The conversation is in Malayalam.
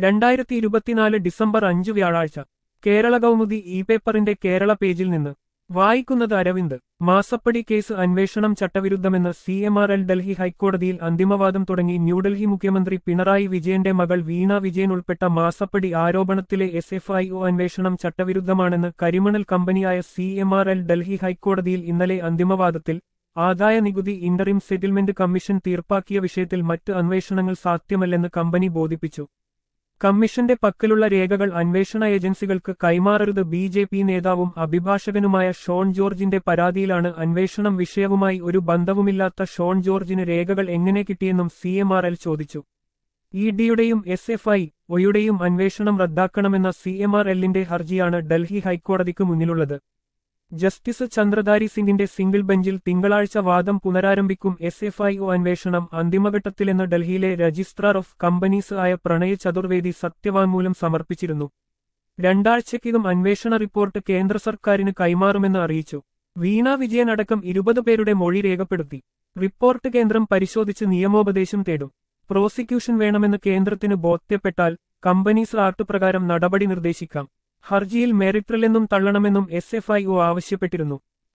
രണ്ടായിരത്തി ഇരുപത്തിനാല് ഡിസംബർ അഞ്ച് വ്യാഴാഴ്ച കേരള കൗമുദി ഇ പേപ്പറിന്റെ കേരള പേജിൽ നിന്ന് വായിക്കുന്നത് അരവിന്ദ് മാസപ്പടി കേസ് അന്വേഷണം ചട്ടവിരുദ്ധമെന്ന് C M R L Delhi ഹൈക്കോടതിയിൽ അന്തിമവാദം തുടങ്ങി ന്യൂഡൽഹി മുഖ്യമന്ത്രി പിണറായി വിജയന്റെ മകൾ വീണ വിജയൻ ഉൾപ്പെട്ട മാസപ്പടി ആരോപണത്തിലെ എസ് എഫ് ഐ ഒ അന്വേഷണം ചട്ടവിരുദ്ധമാണെന്ന് കരിമണൽ കമ്പനിയായ C M R L Delhi ഹൈക്കോടതിയിൽ ഇന്നലെ അന്തിമവാദത്തിൽ ആദായ നികുതി ഇന്ററിം സെറ്റിൽമെന്റ് കമ്മീഷൻ തീർപ്പാക്കിയ വിഷയത്തിൽ മറ്റ് അന്വേഷണങ്ങൾ സാധ്യമല്ലെന്ന് കമ്പനി ബോധിപ്പിച്ചു കമ്മീഷന്റെ പക്കലുള്ള രേഖകൾ അന്വേഷണ ഏജൻസികൾക്ക് കൈമാറരുത് ബി ജെ പി നേതാവും അഭിഭാഷകനുമായ ഷോൺ ജോർജിന്റെ പരാതിയിലാണ് അന്വേഷണം വിഷയവുമായി ഒരു ബന്ധവുമില്ലാത്ത ഷോൺ ജോർജിന് രേഖകൾ എങ്ങനെ കിട്ടിയെന്നും സി എം ആർ എൽ ചോദിച്ചു ഇ ഡിയുടെയും എസ് എഫ് ഐ ഒയുടെയും അന്വേഷണം റദ്ദാക്കണമെന്ന സി എം ആർ എല്ലിന്റെ ഹർജിയാണ് ഡൽഹി ഹൈക്കോടതിക്ക് മുന്നിലുള്ളത് ജസ്റ്റിസ് ചന്ദ്രധാരി സിംഗിന്റെ സിംഗിൾ ബെഞ്ചിൽ തിങ്കളാഴ്ച വാദം പുനരാരംഭിക്കും എസ് എഫ് ഐ ഒ അന്വേഷണം അന്തിമഘട്ടത്തിലെന്ന് ഡൽഹിയിലെ രജിസ്ട്രാർ ഓഫ് കമ്പനീസ് ആയ പ്രണയ് ചതുർവേദി സത്യവാങ്മൂലം സമർപ്പിച്ചിരുന്നു രണ്ടാഴ്ചയ്ക്കകം അന്വേഷണ റിപ്പോർട്ട് കേന്ദ്ര സർക്കാരിന് കൈമാറുമെന്ന് അറിയിച്ചു വീണ വിജയൻ അടക്കം ഇരുപത് പേരുടെ മൊഴി രേഖപ്പെടുത്തി റിപ്പോർട്ട് കേന്ദ്രം പരിശോധിച്ച് നിയമോപദേശം തേടും പ്രോസിക്യൂഷൻ വേണമെന്ന് കേന്ദ്രത്തിന് ബോധ്യപ്പെട്ടാൽ കമ്പനീസ് ആക്ട് പ്രകാരം നടപടി നിർദ്ദേശിക്കാം ഹർജിയിൽ മെറിറ്റിലെന്നും തള്ളണമെന്നും എസ് എഫ് ഐ ഒ ആവശ്യപ്പെട്ടിരുന്നു